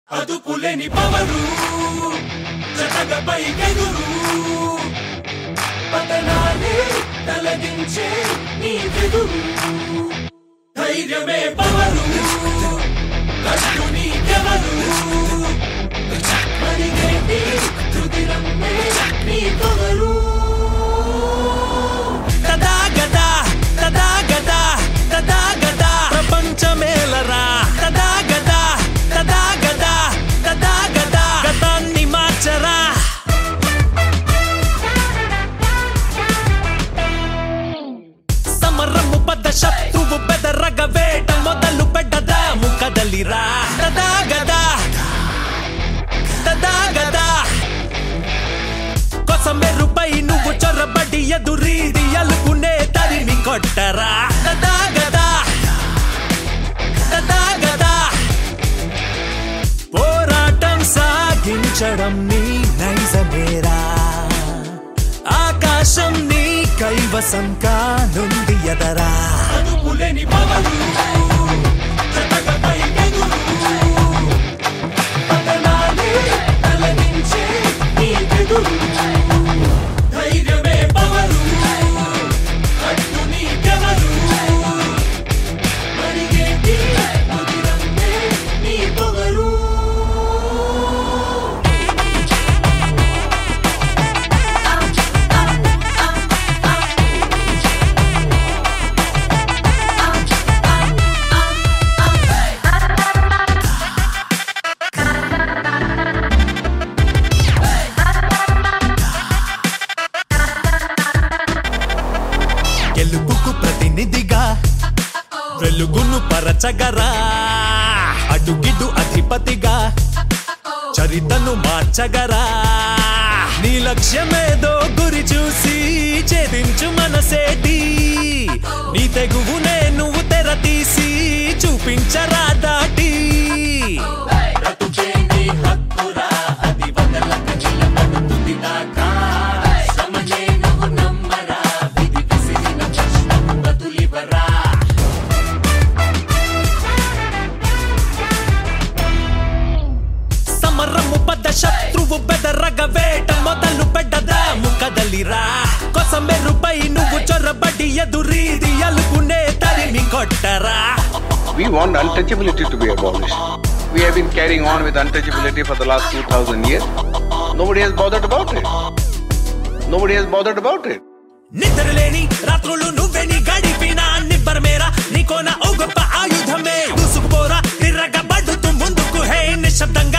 అదుపులేని power జతగపై గెదురు పతనాన్ని తలదించే నీ వెదురు ధైర్యమే పవరు కష్టు నీకెవరు మరిగేటి రుదిరమ్మే నీ పొగరు తదాగదా తదాగదా తదాగదా ప్రపంచమేలరా తదాగదా తదాగదా తదాగదా గతాన్ని మార్చరా సమరము పద శత్రువు బెదరగ వేట మొదలు పెద్దదా ముఖదలిరా తదాగదా తదాగదా కొసమెరుపై నువ్వు చొరబడి ఎదురీది అలుకునే తరిమి కొట్టరా తదాగదా తదాగదా పోరాటం సాగించడం నీ నైజమేరా ఆకాశం నీ కైవసం కానుంది ఎదరా అదుపులేని పవరు జతగపై గెదురు పతనాన్ని తలదించే నీ వెదురు ధైర్యమే పవరు అడ్డు నీకెవరు మరిగేటి రుదిరమ్మే నీ పొగరు గెలుపుకు ప్రతినిధిగా వెలుగును పరచగరా అడుగిడు అధిపతిగా చరితను మార్చగరా నీ లక్ష్యమేదో గురి చూసి ఛేదించు మనసేటి నీ తెగువునే నువ్వు తెర తీసి చూపించరా దాటి బ్రతుకే నీ హక్కురా అది వదలక నిలబడుతుంది దాకా శ్రమనే నువ్వు నమ్మరా విధి విసిరిన కష్టం బతులివరా సమరము పద శత్రువు బెదరగ వేట మొదలు పెద్దదా ముఖదలిరా కొసమెరుపై నువ్వు చొరబడి ఎదురీది అలుకునే తరిమి కొట్టరా We want untouchability to be abolished. We have been carrying on with untouchability for the last 2000 years. Nobody has bothered about it. Nobody has bothered about it. నిద్రలేని రాత్రులు నువ్వెని గడిపిన నిబ్బరమేరా నీకోన ఓ గొప్ప ఆయుధమే దూసుకుపోరా తిరగబడుతూ ముందుకు హే నిశ్శబ్దంగా